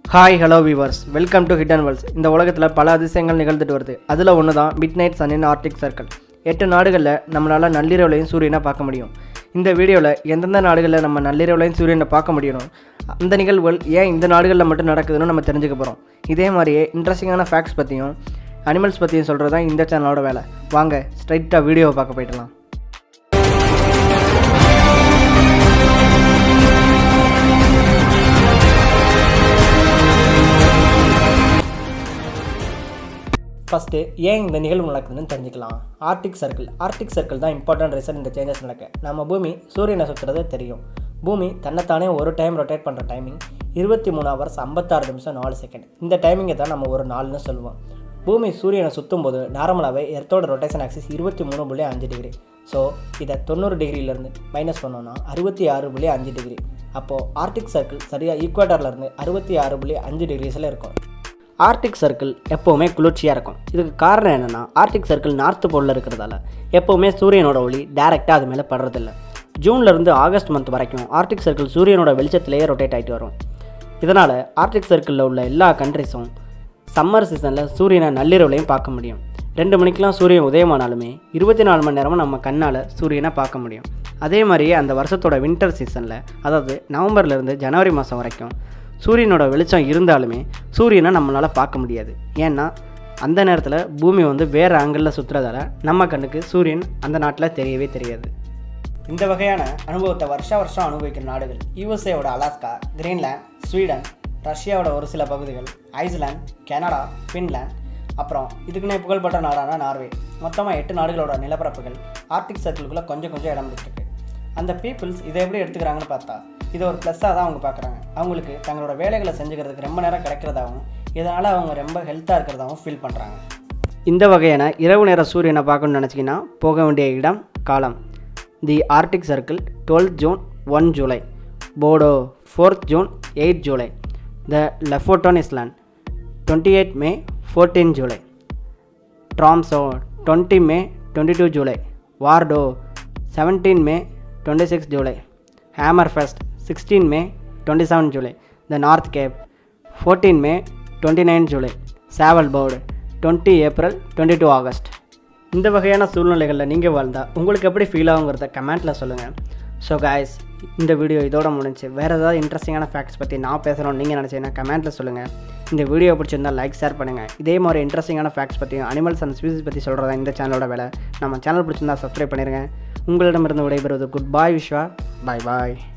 hi hello viewers welcome to hidden worlds இந்த உலகத்தில் பல அதிசயங்கள் நிகழ்ந்துட்டு வருது அதில் ஒன்று தான் மிட் நைட் சன்னின் ஆர்டிக் சர்க்கிள் எட்டு நாடுகளில் நம்மளால் நள்ளிரவுலையும் சூரியனை பார்க்க முடியும் இந்த வீடியோவில் எந்தெந்த நாடுகளில் நம்ம நள்ளிரவுலையும் சூரியனை பார்க்க முடியணும் அந்த நிகழ்வுகள் ஏன் இந்த நாடுகளில் மட்டும் நடக்குதுன்னு நம்ம தெரிஞ்சுக்க போகிறோம் இதே மாதிரியே இன்ட்ரெஸ்டிங்கான ஃபேக்ட்ஸ் பற்றியும் அனிமல்ஸ் பற்றியும் சொல்கிறது தான் இந்த சேனலோட வேலை வாங்க ஸ்ட்ரைட்டாக வீடியோவை பார்க்க போயிடலாம் ஃபஸ்ட்டு ஏன் இந்த நிகழ்வு நடக்குதுன்னு தெரிஞ்சுக்கலாம் ஆர்டிக் சர்க்கிள் ஆர்டிக் சர்க்கிள் தான் இம்பார்ட்டன்ட் ரீசன் இந்த சேஞ்சஸ் நடக்க நம்ம பூமி சூரியனை சுற்றுறது தெரியும் பூமி தன்னைத்தானே ஒரு டைம் ரொட்டேட் பண்ணுற டைமிங் இருபத்தி மூணு ஹவர்ஸ் ஐம்பத்தாறு நிமிஷம் நாலு செகண்ட் இந்த டைமிங்கை தான் நம்ம ஒரு நாள்னு சொல்லுவோம் பூமி சூரியனை சுற்றும் போது நார்மலாகவே எர்த்தோட ரொட்டேஷன் ஆக்சிஸ் இருபத்தி மூணு புள்ளி அஞ்சு டிகிரி ஸோ இதை தொண்ணூறு டிகிரியிலேருந்து மைனஸ் பண்ணோன்னா அறுபத்தி ஆறு புள்ளி அஞ்சு டிகிரி அப்போது ஆர்டிக் சர்க்கிள் சரியாக ஈக்குவேட்டர்லேருந்து அறுபத்தி ஆறு புள்ளி அஞ்சு டிகிரிஸில் இருக்கும் ஆர்டிக் சர்க்கிள் எப்போவுமே குளிர்ச்சியாக இருக்கும் இதுக்கு காரணம் என்னென்னா ஆர்டிக் சர்க்கிள் நார்த்து போலில் இருக்கிறதால எப்போவுமே சூரியனோட ஒளி டேரெக்டாக அது மேலே படுறதில்ல ஜூன்லேருந்து ஆகஸ்ட் மந்த் வரைக்கும் ஆர்டிக் சர்க்கிள் சூரியனோட வெளிச்சத்திலேயே ரொட்டேட் ஆகிட்டு வரும் இதனால் ஆர்டிக் சர்க்கிளில் உள்ள எல்லா கண்ட்ரிஸும் சம்மர் சீசனில் சூரியனை நள்ளிரவுலையும் பார்க்க முடியும் ரெண்டு மணிக்கெலாம் சூரியன் உதயமானாலுமே இருபத்தி நாலு மணி நேரமும் நம்ம கண்ணால் சூரியனை பார்க்க முடியும் அதே மாதிரியே அந்த வருஷத்தோட வின்டர் சீசனில் அதாவது நவம்பர்லேருந்து ஜனவரி மாதம் வரைக்கும் சூரியனோட வெளிச்சம் இருந்தாலுமே சூரியனை நம்மளால் பார்க்க முடியாது ஏன்னா அந்த நேரத்தில் பூமி வந்து வேறு ஆங்கிளில் சுற்றுறதால நம்ம கண்ணுக்கு சூரியன் அந்த நாட்டில் தெரியவே தெரியாது இந்த வகையான அனுபவத்தை வருஷா வருஷம் அனுபவிக்கிற நாடுகள் யூஎஸ்ஏவோட அலாஸ்கா கிரீன்லேண்ட் ஸ்வீடன் ரஷ்யாவோட ஒரு சில பகுதிகள் ஐஸ்லாந்து கனடா ஃபின்லாந்து அப்புறம் இதுக்குன்னே புகழ்பெற்ற நாடான நார்வே மொத்தமாக எட்டு நாடுகளோட நிலப்பரப்புகள் ஆர்டிக் சர்க்கிளுக்குள்ளே கொஞ்சம் கொஞ்சம் இடம் பிடிச்சிருக்கு அந்த பீப்புள்ஸ் இதை எப்படி எடுத்துக்கிறாங்கன்னு பார்த்தா இதை ஒரு ப்ளஸ்ஸாக தான் அவங்க பார்க்குறாங்க அவங்களுக்கு தங்களோட வேலைகளை செஞ்சுக்கிறதுக்கு ரொம்ப நேரம் கிடைக்கிறதாகவும் இதனால் அவங்க ரொம்ப ஹெல்த்தாக இருக்கிறதாகவும் ஃபீல் பண்ணுறாங்க இந்த வகையான இரவு நேர சூரியனை பார்க்கணும்னு நினச்சிங்கன்னா போக வேண்டிய இடம் காலம் the arctic circle twelve June one July Bodo fourth June eight July the Lofoten island twenty eight May fourteen July Tromso twenty May twenty two July Vardo seventeen May twenty six July Hammerfest sixteen May twenty seven July the North Cape fourteen May twenty nine July Svalbard twenty April twenty two August இந்த வகையான சூழ்நிலைகளில் நீங்கள் வாழ்ந்தால் உங்களுக்கு எப்படி feel ஆகுங்கிறத கமெண்ட்டில் சொல்லுங்கள் so guys இந்த வீடியோ இதோட முடிஞ்சு வேறு ஏதாவது இன்ட்ரெஸ்டிங்கான ஃபேக்ட்ஸ் பற்றி நான் பேசுகிறோம் நீங்கள் நினச்சிங்கன்னா கமெண்ட்டில் சொல்லுங்கள் இந்த வீடியோ பிடிச்சிருந்தா லைக் ஷேர் பண்ணுங்கள் இதே மாதிரி இன்ட்ரெஸ்டிங்கான ஃபேக்ட்ஸ் பற்றியும் அனிமல்ஸ் அண்ட் ஸ்பீசிஸ் பற்றி சொல்கிறதா இந்த சேனலோட வேலை நம்ம சேனல் பிடிச்சிருந்தா சப்ஸ்கிரைப் பண்ணிடுங்க உங்களிடமிருந்து விடைபெறுவது குட் பாய் விஸ்வா பாய் பாய்